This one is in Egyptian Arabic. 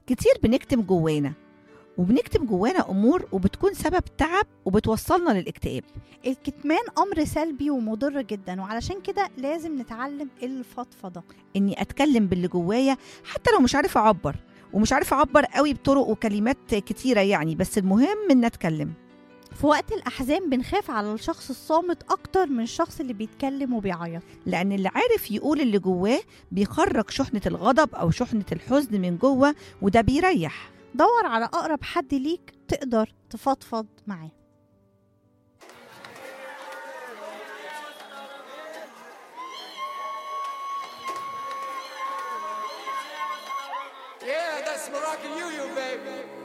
كتير بنكتم جوانا وبنكتم جوانا امور وبتكون سبب تعب وبتوصلنا للاكتئاب الكتمان امر سلبي ومضر جدا وعلشان كده لازم نتعلم الفضفضه اني اتكلم باللي جوايا حتى لو مش عارفه اعبر ومش عارفه اعبر قوي بطرق وكلمات كتيره يعني بس المهم ان اتكلم في وقت الاحزان بنخاف على الشخص الصامت اكتر من الشخص اللي بيتكلم وبيعيط لان اللي عارف يقول اللي جواه بيخرج شحنه الغضب او شحنه الحزن من جوه وده بيريح دور على اقرب حد ليك تقدر تفضفض معاه Yeah, that's Moroccan you, you baby.